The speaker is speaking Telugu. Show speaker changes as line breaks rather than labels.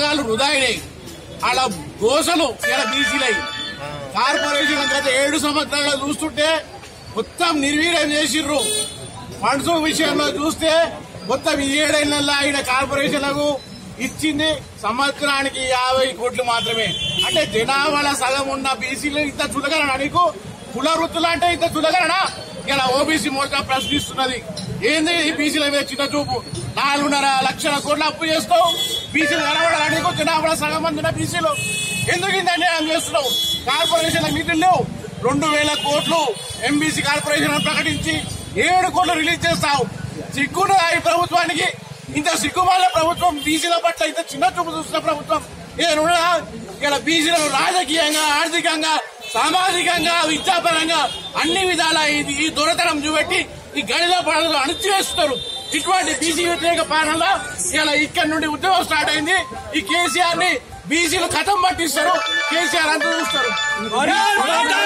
త్యాగాలు వృధా అయినాయి అలా గోసలు ఇలా బీసీలై కార్పొరేషన్ గత ఏడు సంవత్సరాలు చూస్తుంటే మొత్తం నిర్వీర్యం చేసిర్రు ఫండ్స్ విషయంలో చూస్తే మొత్తం ఈ ఏడేళ్లలో ఆయన కార్పొరేషన్లకు ఇచ్చింది సంవత్సరానికి యాభై కోట్లు మాత్రమే అంటే జనాభాలో సగం ఉన్న బీసీలు ఇంత చులగలనా నీకు కుల వృత్తులు అంటే ఇంత చులగలనా ఇలా ఓబీసీ మోర్చా ప్రశ్నిస్తున్నది ఏంది ఈ బీసీల మీద చిన్న చూపు నాలుగున్నర లక్షల కోట్ల అప్పు చేస్తావు బీసీలు కనబడాలి నీకు జనాభాలో సగం మంది ఉన్న బీసీలు ఎందుకు ఇంత అన్యాయం చేస్తున్నావు కార్పొరేషన్ల నిధులు లేవు రెండు వేల కోట్లు ఎంబీసీ కార్పొరేషన్ అని ప్రకటించి ఏడు కోట్లు రిలీజ్ చేస్తావు సిగ్గున ఈ ప్రభుత్వానికి ఇంత సిగ్గుమాల ప్రభుత్వం బీసీల పట్ల ఇంత చిన్న చూపు చూస్తున్న ప్రభుత్వం ఏదైనా ఇలా బీసీలను రాజకీయంగా ఆర్థికంగా సామాజికంగా విద్యాపరంగా అన్ని విధాల ఇది ఈ దొరతనం చూపెట్టి ఈ గణిత పనులు అణిచివేస్తున్నారు ఇటువంటి బీసీ వ్యతిరేక పాలనలో ఇలా ఇక్కడ నుండి ఉద్యోగం స్టార్ట్ అయింది ఈ కేసీఆర్ ని బీసీలు కథం పట్టిస్తారు కేసీఆర్ అంతా చూస్తారు